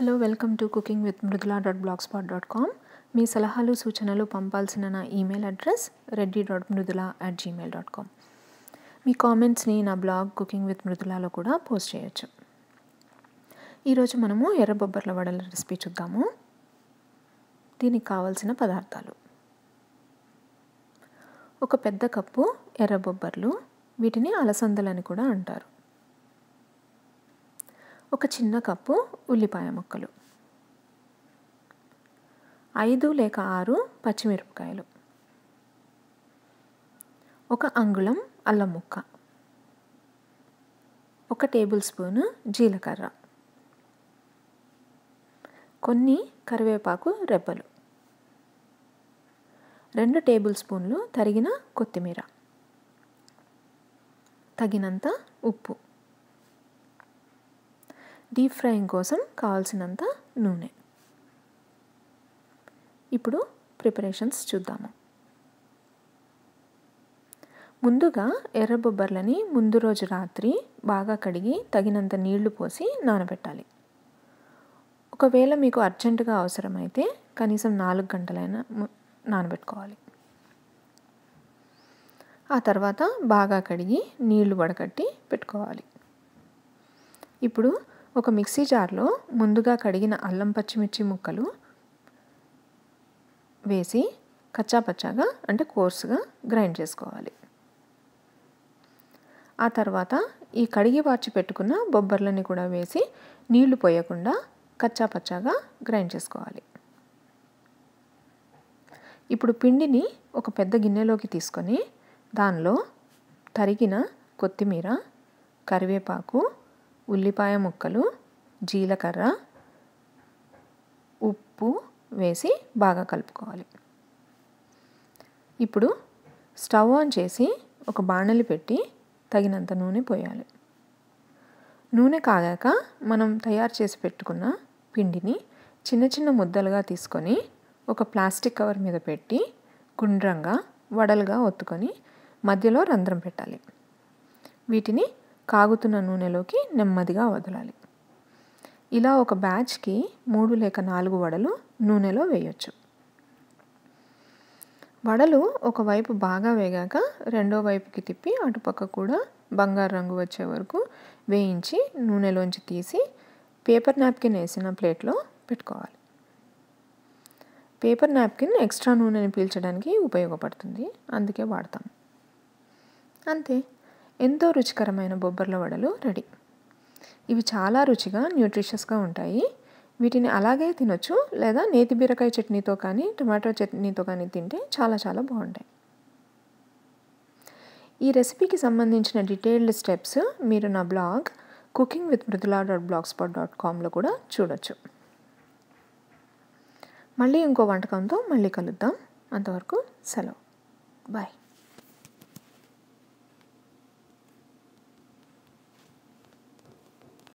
hello welcome to cooking with Mrudula dot blog spot dot com మీ సలహాలు సూచనలు పంపాల్సిన నా email address Reddy dot Mrudula at Gmail dot com మీ కామెంట్స్ని నా బ్లాగ్ కుకింగ్ విత్ మృదులాలో కూడా పోస్ట్ చేయొచ్చు ఈరోజు మనము ఎర్ర బొబ్బర్ల వడల రెసిపీ చూద్దాము దీనికి కావలసిన పదార్థాలు ఒక పెద్ద కప్పు ఎర్ర బొబ్బర్లు వీటిని అలసందలని కూడా అంటారు ఒక చిన్న కప్పు ఉల్లిపాయ ముక్కలు ఐదు లేక ఆరు పచ్చిమిరపకాయలు ఒక అంగుళం అల్లం ముక్క ఒక టేబుల్ స్పూను జీలకర్ర కొన్ని కరివేపాకు రెబ్బలు రెండు టేబుల్ స్పూన్లు తరిగిన కొత్తిమీర తగినంత ఉప్పు డీప్ ఫ్రైయింగ్ కోసం కావాల్సినంత నూనె ఇప్పుడు ప్రిపరేషన్స్ చూద్దాము ముందుగా ఎర్ర బొబ్బర్లని ముందు రోజు రాత్రి బాగా కడిగి తగినంత నీళ్లు పోసి నానబెట్టాలి ఒకవేళ మీకు అర్జెంటుగా అవసరమైతే కనీసం నాలుగు గంటలైనా నానబెట్టుకోవాలి ఆ తర్వాత బాగా కడిగి నీళ్లు వడకట్టి పెట్టుకోవాలి ఇప్పుడు ఒక మిక్సీ జార్లో ముందుగా కడిగిన అల్లం పచ్చిమిర్చి ముక్కలు వేసి కచ్చాపచ్చాగా అంటే కోర్సుగా గ్రైండ్ చేసుకోవాలి ఆ తర్వాత ఈ కడిగి వార్చి పెట్టుకున్న బొబ్బర్లని కూడా వేసి నీళ్లు పోయకుండా కచ్చాపచ్చాగా గ్రైండ్ చేసుకోవాలి ఇప్పుడు పిండిని ఒక పెద్ద గిన్నెలోకి తీసుకొని దానిలో తరిగిన కొత్తిమీర కరివేపాకు ఉల్లిపాయ ముక్కలు జీలకర్ర ఉప్పు వేసి బాగా కలుపుకోవాలి ఇప్పుడు స్టవ్ ఆన్ చేసి ఒక బాణలి పెట్టి తగినంత నూనె పోయాలి నూనె కాగాక మనం తయారు చేసి పెట్టుకున్న పిండిని చిన్న చిన్న ముద్దలుగా తీసుకొని ఒక ప్లాస్టిక్ కవర్ మీద పెట్టి గుండ్రంగా వడలుగా ఒత్తుకొని మధ్యలో రంధ్రం పెట్టాలి వీటిని కాగుతున్న నూనెలోకి నెమ్మదిగా వదలాలి ఇలా ఒక బ్యాచ్కి మూడు లేక నాలుగు వడలు నూనెలో వేయొచ్చు వడలు ఒకవైపు బాగా వేగాక రెండో వైపుకి తిప్పి అటుపక్క కూడా బంగారు రంగు వచ్చే వరకు వేయించి నూనెలోంచి తీసి పేపర్ నాప్కిన్ వేసిన ప్లేట్లో పెట్టుకోవాలి పేపర్ నాప్కిన్ ఎక్స్ట్రా నూనెని పీల్చడానికి ఉపయోగపడుతుంది అందుకే వాడతాం అంతే ఎంతో రుచికరమైన బొబ్బర్ల వడలు రెడీ ఇవి చాలా రుచిగా న్యూట్రిషియస్గా ఉంటాయి వీటిని అలాగే తినొచ్చు లేదా నేతి బీరకాయ చట్నీతో కానీ టమాటో చట్నీతో కానీ తింటే చాలా చాలా బాగుంటాయి ఈ రెసిపీకి సంబంధించిన డీటెయిల్డ్ స్టెప్స్ మీరు నా blog cooking with Mrudula dot blog spot dot కామ్లో కూడా చూడొచ్చు మళ్ళీ ఇంకో వంటకంతో మళ్ళీ కలుద్దాం అంతవరకు సెలవు బాయ్